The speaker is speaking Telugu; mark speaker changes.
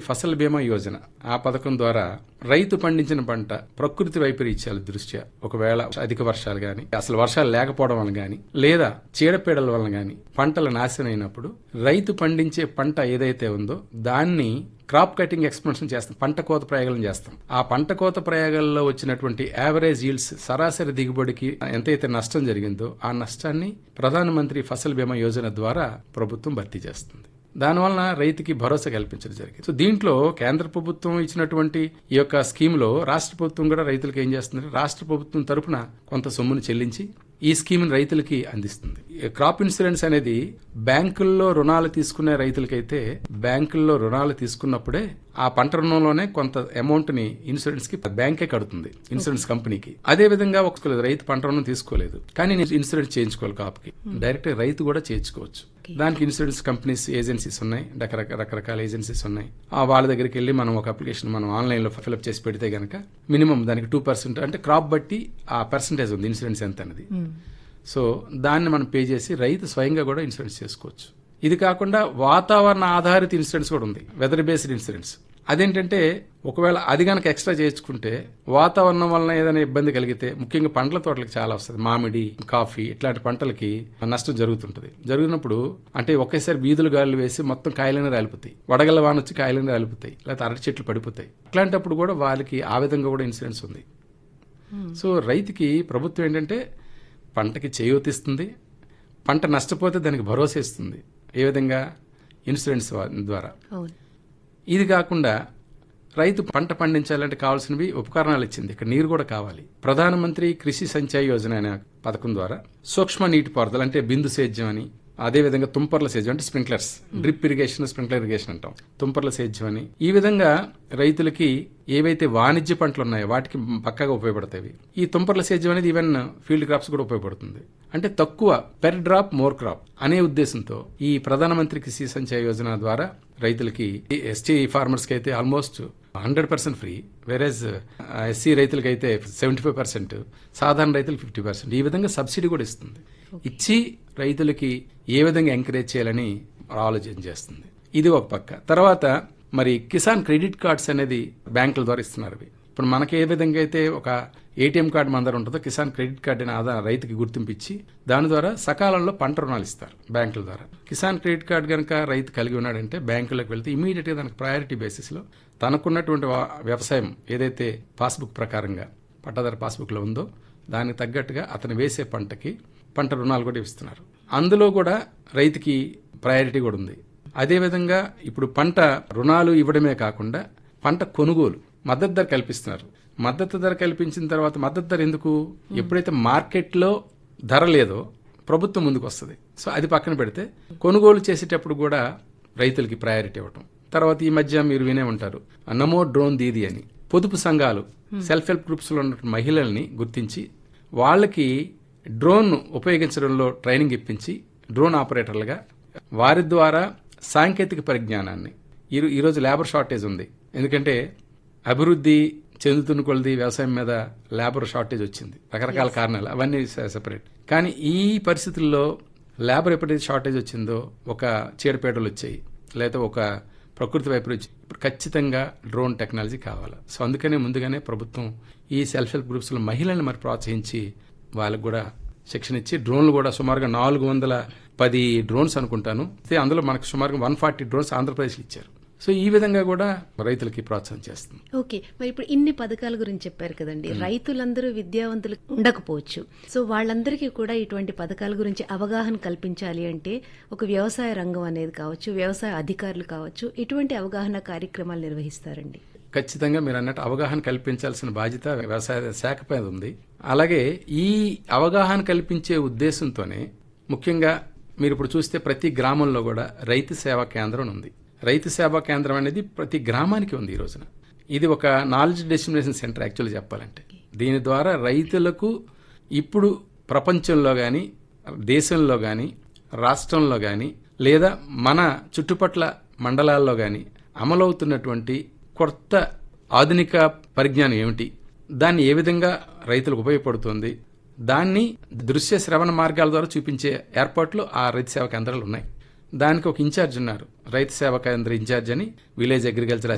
Speaker 1: ఫసల్ బీమా యోజన ఆ పథకం ద్వారా రైతు పండించిన పంట ప్రకృతి వైపరీత్యాల దృష్ట్యా ఒకవేళ అధిక వర్షాలు గాని అసలు వర్షాలు లేకపోవడం వల్ల గాని లేదా చీడపీడల వలన గాని పంటలు నాశనం అయినప్పుడు రైతు పండించే పంట ఏదైతే ఉందో దాన్ని క్రాప్ కటింగ్ ఎక్స్పెన్షన్ చేస్తాం పంట కోత ప్రయోగాలను చేస్తాం ఆ పంట కోత ప్రయోగాల్లో వచ్చినటువంటి యావరేజ్ ఈల్డ్స్ సరాసరి దిగుబడికి ఎంతైతే నష్టం జరిగిందో ఆ నష్టాన్ని ప్రధానమంత్రి ఫసల్ బీమా యోజన ద్వారా ప్రభుత్వం భర్తీ చేస్తుంది దానివలన రైతుకి భరోసా కల్పించడం జరిగింది సో దీంట్లో కేంద్ర ప్రభుత్వం ఇచ్చినటువంటి ఈ యొక్క స్కీమ్ లో రాష్ట్ర ప్రభుత్వం కూడా రైతులకు ఏం చేస్తుంది రాష్ట్ర ప్రభుత్వం తరపున కొంత సొమ్మును చెల్లించి ఈ స్కీమ్ రైతులకి అందిస్తుంది ఈ క్రాప్ ఇన్సూరెన్స్ అనేది బ్యాంకుల్లో రుణాలు తీసుకునే రైతులకైతే బ్యాంకుల్లో రుణాలు తీసుకున్నప్పుడే ఆ పంట రుణంలోనే కొంత అమౌంట్ ని ఇన్సూరెన్స్ కి బ్యాంకే కడుతుంది ఇన్సూరెన్స్ కంపెనీకి అదే విధంగా ఒక రైతు పంట రుణం తీసుకోలేదు కానీ నేను ఇన్సూరెన్స్ చేయించుకోవాలి కాపుకి డైరెక్ట్ రైతు కూడా చేయించుకోవచ్చు దానికి ఇన్సూరెన్స్ కంపెనీస్ ఏజెన్సీస్ ఉన్నాయి రకరకాల రకరకాల ఏజెన్సీస్ ఉన్నాయి ఆ వాళ్ళ దగ్గరికి వెళ్ళి మనం ఒక అప్లికేషన్ మనం ఆన్లైన్ లో ఫిల్అప్ చేసి పెడితే గనక మినిమం దానికి టూ పర్సెంట్ అంటే క్రాప్ బట్టి ఆ పర్సంటేజ్ ఉంది ఇన్సూరెన్స్ ఎంత అనేది సో దాన్ని మనం పే చేసి రైతు స్వయంగా కూడా ఇన్సూరెన్స్ చేసుకోవచ్చు ఇది కాకుండా వాతావరణ ఆధారిత ఇన్సూరెన్స్ కూడా ఉంది వెదర్ బేస్డ్ ఇన్సూరెన్స్ అదేంటంటే ఒకవేళ అది గనక ఎక్స్ట్రా చేయించుకుంటే వాతావరణం వలన ఏదైనా ఇబ్బంది కలిగితే ముఖ్యంగా పండ్ల తోటలకు చాలా వస్తుంది మామిడి కాఫీ ఇట్లాంటి పంటలకి నష్టం జరుగుతుంటది జరిగినప్పుడు అంటే ఒకేసారి వీధులు గాలులు వేసి మొత్తం కాయలనే రాలిపోతాయి వడగల వాన వచ్చి కాయలనే రాలిపోతాయి లేకపోతే అరటి చెట్లు పడిపోతాయి అట్లాంటప్పుడు కూడా వాళ్ళకి ఆ విధంగా కూడా ఇన్సూరెన్స్ ఉంది సో రైతుకి ప్రభుత్వం ఏంటంటే పంటకి చేయూతిస్తుంది పంట నష్టపోతే దానికి భరోసా ఇస్తుంది ఏ విధంగా ఇన్సూరెన్స్ వా- ద్వారా
Speaker 2: అవును
Speaker 1: ఇది కాకుండా రైతు పంట పండించాలంటే కావాల్సినవి ఉపకరణాలు ఇచ్చింది ఇక్కడ నీరు కూడా కావాలి ప్రధానమంత్రి కృషి సంచయ్ యోజన అనే పథకం ద్వారా సూక్ష్మ నీటిపారుదల అంటే బిందు సేద్యం అని అదే విధంగా తుంపర్ల సేద్యం అంటే sprinklers drip irrigation sprinkler irrigation అంటాం తుంపర్ల సేద్యం అని ఈ విధంగా రైతులకి ఏవైతే వాణిజ్య పంటలు ఉన్నాయో వాటికి పక్కగా ఉపయోగపడతాయి ఈ తుంపర్ల సేద్యం అనేది ఈవెన్ ఫీల్డ్ క్రాప్స్ కూడా ఉపయోగపడుతుంది అంటే తక్కువ పెర్ డ్రాప్ మోర్ క్రాప్ అనే ఉద్దేశంతో ఈ ప్రధానమంత్రి కృషి సంచయ్ యోజన ద్వారా రైతులకి ఎస్టీ ఫార్మర్స్ కి అయితే ఆల్మోస్ట్ హండ్రెడ్ పర్సెంట్ ఫ్రీ వేరేజ్ ఎస్సీ రైతులకి అయితే సెవెంటీ ఫైవ్ పర్సెంట్ సాధారణ రైతులకు ఫిఫ్టీ పర్సెంట్ ఈ విధంగా సబ్సిడీ కూడా ఇస్తుంది ఇచ్చి రైతులకి ఏ విధంగా ఎంకరేజ్ చేయాలని ఆలోచన చేస్తుంది ఇది ఒక పక్క తర్వాత మరి కిసాన్ క్రెడిట్ కార్డ్స్ అనేది బ్యాంకుల ద్వారా ఇస్తున్నారు అవి ఇప్పుడు మనకి ఏ విధంగా అయితే ఒక ఏటీఎం కార్డు మన దగ్గర ఉంటుందో కిసాన్ క్రెడిట్ కార్డు అనే ఆధార రైతుకి గుర్తింపు ఇచ్చి దాని ద్వారా సకాలంలో పంట రుణాలు ఇస్తారు బ్యాంకుల ద్వారా కిసాన్ క్రెడిట్ కార్డు కనుక రైతు కలిగి ఉన్నాడంటే బ్యాంకులకు వెళ్తే ఇమీడియట్ గా దానికి ప్రయారిటీ బేసిస్ లో తనకున్నటువంటి వా- వ్యవసాయం ఏదైతే పాస్బుక్ ప్రకారంగా పట్టాదారు పాస్బుక్ లో ఉందో దానికి తగ్గట్టుగా అతను వేసే పంటకి పంట రుణాలు కూడా ఇస్తున్నారు అందులో కూడా రైతుకి ప్రయారిటీ కూడా ఉంది అదేవిధంగా ఇప్పుడు పంట రుణాలు ఇవ్వడమే కాకుండా పంట కొనుగోలు మద్దతు ధర కల్పిస్తున్నారు మద్దతు ధర కల్పించిన తర్వాత మద్దతు ధర ఎందుకు ఎప్పుడైతే మార్కెట్లో ధర లేదో ప్రభుత్వం ముందుకు వస్తుంది సో అది పక్కన పెడితే కొనుగోలు చేసేటప్పుడు కూడా రైతులకి ప్రయారిటీ ఇవ్వటం తర్వాత ఈ మధ్య మీరు వినే ఉంటారు నమో డ్రోన్ దీది అని పొదుపు సంఘాలు సెల్ఫ్ హెల్ప్ గ్రూప్స్ లో ఉన్న మహిళల్ని గుర్తించి వాళ్ళకి డ్రోన్ ఉపయోగించడంలో ట్రైనింగ్ ఇప్పించి డ్రోన్ ఆపరేటర్లుగా వారి ద్వారా సాంకేతిక పరిజ్ఞానాన్ని ఈ- ఈరోజు లేబర్ షార్టేజ్ ఉంది ఎందుకంటే అభివృద్ధి చెందుతున్న కొలది వ్యవసాయం మీద లేబర్ షార్టేజ్ వచ్చింది రకరకాల కారణాలు అవన్నీ సెపరేట్ కానీ ఈ పరిస్థితుల్లో లేబర్ ఎప్పుడైతే షార్టేజ్ వచ్చిందో ఒక చీడపేటలు వచ్చాయి లేదా ఒక ప్రకృతి వైపరీత్యం ఇప్పుడు ఖచ్చితంగా డ్రోన్ టెక్నాలజీ కావాలి సో అందుకనే ముందుగానే ప్రభుత్వం ఈ సెల్ఫ్ హెల్ప్ గ్రూప్స్ లో మహిళల్ని మరి ప్రోత్సహించి వాళ్ళకు కూడా శిక్షణ ఇచ్చి డ్రోన్లు కూడా సుమారుగా నాలుగు వందల పది డ్రోన్స్ అనుకుంటాను అయితే అందులో మనకు సుమారుగా వన్ ఫార్టీ డ్రోన్స్ ఆంధ్రప్రదేశ్లో ఇచ్చారు సో ఈ విధంగా కూడా రైతులకి ప్రోత్సాహం చేస్తుంది
Speaker 2: ఓకే మరి ఇప్పుడు ఇన్ని పథకాల గురించి చెప్పారు కదండి రైతులందరూ విద్యావంతులు ఉండకపోవచ్చు సో వాళ్ళందరికీ కూడా ఇటువంటి పథకాల గురించి అవగాహన కల్పించాలి అంటే ఒక వ్యవసాయ రంగం అనేది కావచ్చు వ్యవసాయ అధికారులు కావచ్చు ఇటువంటి అవగాహన కార్యక్రమాలు నిర్వహిస్తారండి
Speaker 1: ఖచ్చితంగా మీరు అన్నట్టు అవగాహన కల్పించాల్సిన బాధ్యత వ్యవసాయ శాఖ పైన ఉంది అలాగే ఈ అవగాహన కల్పించే ఉద్దేశంతోనే ముఖ్యంగా మీరు ఇప్పుడు చూస్తే ప్రతి గ్రామంలో కూడా రైతు సేవా కేంద్రం ఉంది రైతు సేవా కేంద్రం అనేది ప్రతి గ్రామానికి ఉంది ఈ రోజున ఇది ఒక నాలెడ్జ్ డెస్టినేషన్ సెంటర్ యాక్చువల్లీ చెప్పాలంటే దీని ద్వారా రైతులకు ఇప్పుడు ప్రపంచంలో గాని దేశంలో గాని రాష్ట్రంలో గాని లేదా మన చుట్టుపట్ల మండలాల్లో గాని అమలవుతున్నటువంటి కొత్త ఆధునిక పరిజ్ఞానం ఏమిటి దాన్ని ఏ విధంగా రైతులకు ఉపయోగపడుతుంది దాన్ని దృశ్య శ్రవణ మార్గాల ద్వారా చూపించే ఏర్పాట్లు ఆ రైతు సేవా కేంద్రాలు ఉన్నాయి దానికి ఒక ఇన్ఛార్జ్ ఉన్నారు రైతు సేవా కేంద్ర ఇన్ఛార్జ్ అని విలేజ్ అగ్రికల్చర్